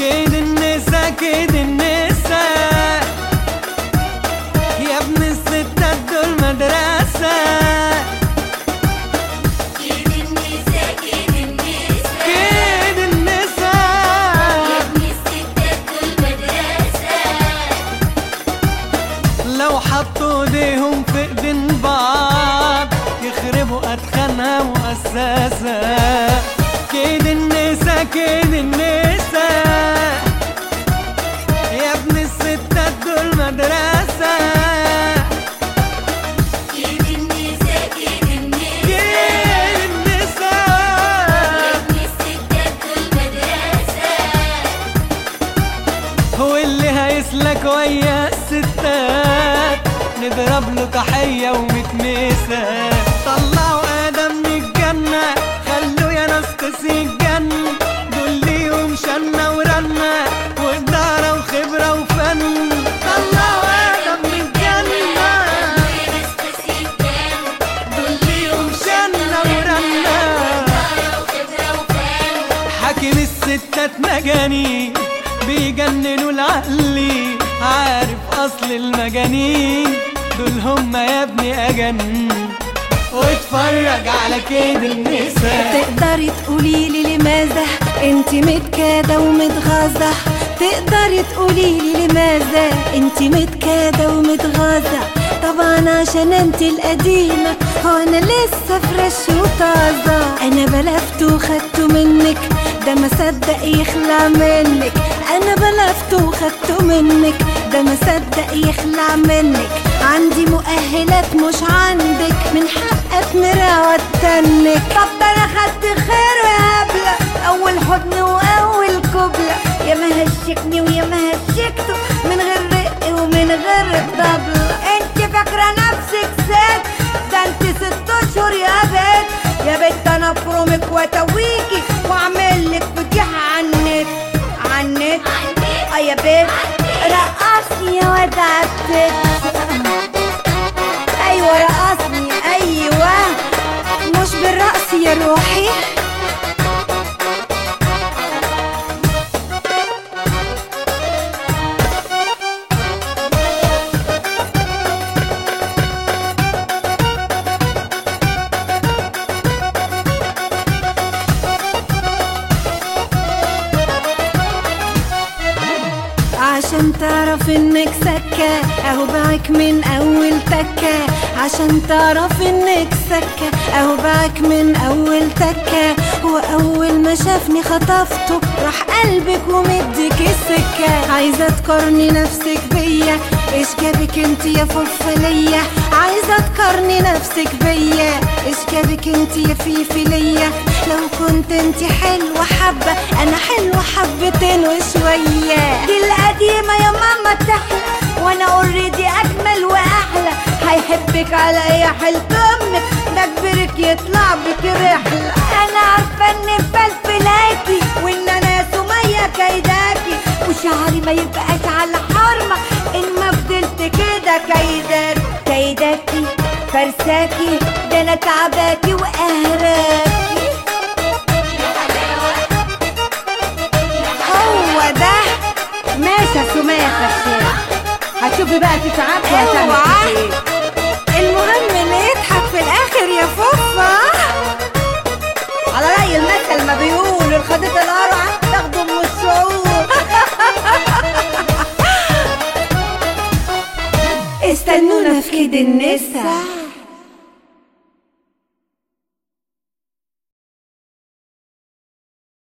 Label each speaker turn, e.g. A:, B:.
A: كيد النسا كيد النسا يا ابن الستات دول مدرسة
B: كيد النسا كيد النسا
A: كيد النسا
B: يا ابن الستات دول مدرسة
A: لو حطوا ايديهم في ايدين بعض يخربوا اتخانها مؤسسة كيد النسا كيد النسا يا ابن الستات دول مدرسة
B: كيد النسا كيد النسا
A: كيد النسا
B: يا ابن الستات دول مدرسة
A: هو اللي هيسلك ويا الستات نضرب له تحية ومتمسة طلعوا آدم من الجنة خلوا يا ناس تسيج جنة دول ليهم شنة ورنة وإدارة وخبرة وفن طلعوا آدم من الجنة
B: يا ناس تسيبان
A: دول ليهم شنة ورنة
B: وخبرة وفن
A: حاكم الستات مجانين بيجننوا العقلي عارف اصل المجانين دول هم يا ابني اجن واتفرج على كيد النساء
C: تقدري تقولي لي لماذا انت متكادة ومتغاظة تقدري تقولي لي لماذا انت متكادة ومتغاظة طبعا عشان انت القديمة هو انا لسه فريش وطازة انا بلفت وخدته منك ده ما صدق يخلع منك انا بلفت وخدته منك ده ما صدق يخلع منك عندي مؤهلات مش عندك من حقك مراوة تنك طب ده انا خدت خير يا هبلة اول حضن واول كبلة يا ما هشكني ويا ما هشكته من غير رق ومن غير الطبلة انت فاكرة نفسك ست ده انت ست اشهر يا بنت يا بنت انا افرمك واتويكي واعمل لك فضيحة عنك عنك اه يا بنت رقصني يا واد عبتك ايوه رقصني ايوه مش بالرقص يا روحي عشان تعرف انك سكة اهو باعك من اول تكة عشان تعرف انك سكة اهو باعك من اول تكة هو اول ما شافني خطفته راح قلبك ومدك السكة عايزة تقارني نفسك بيا ايش جابك انت يا فرفة ليا عايزة تقارني نفسك بيا ايش جابك انت يا فيفي ليا لو كنت انت حلوة حبة انا حلوة حبتين وشوية دي القديمة يا ماما تحلى وانا اوريدي اجمل واحلى هيحبك على اي حلت امك ده كبرك يطلع بك رحلة انا عارفة ان فلفلاكي وان انا سمية كيداكي وشعري ما يبقاش على حرمة ان ما فضلت كده كيداك كيداكي فرساكي ده انا تعباكي وقهراكي هو ده ماشي يا سمية خشاش
D: هتشوفي بقى تتعبي وهتعمل
C: اوعى
D: ايه
C: المهم اللي يضحك في الاخر يا فوفا
D: على رأي المثل ما بيقول الخديت القرعة تاخده من الشعور
C: استنونا في كيد النسا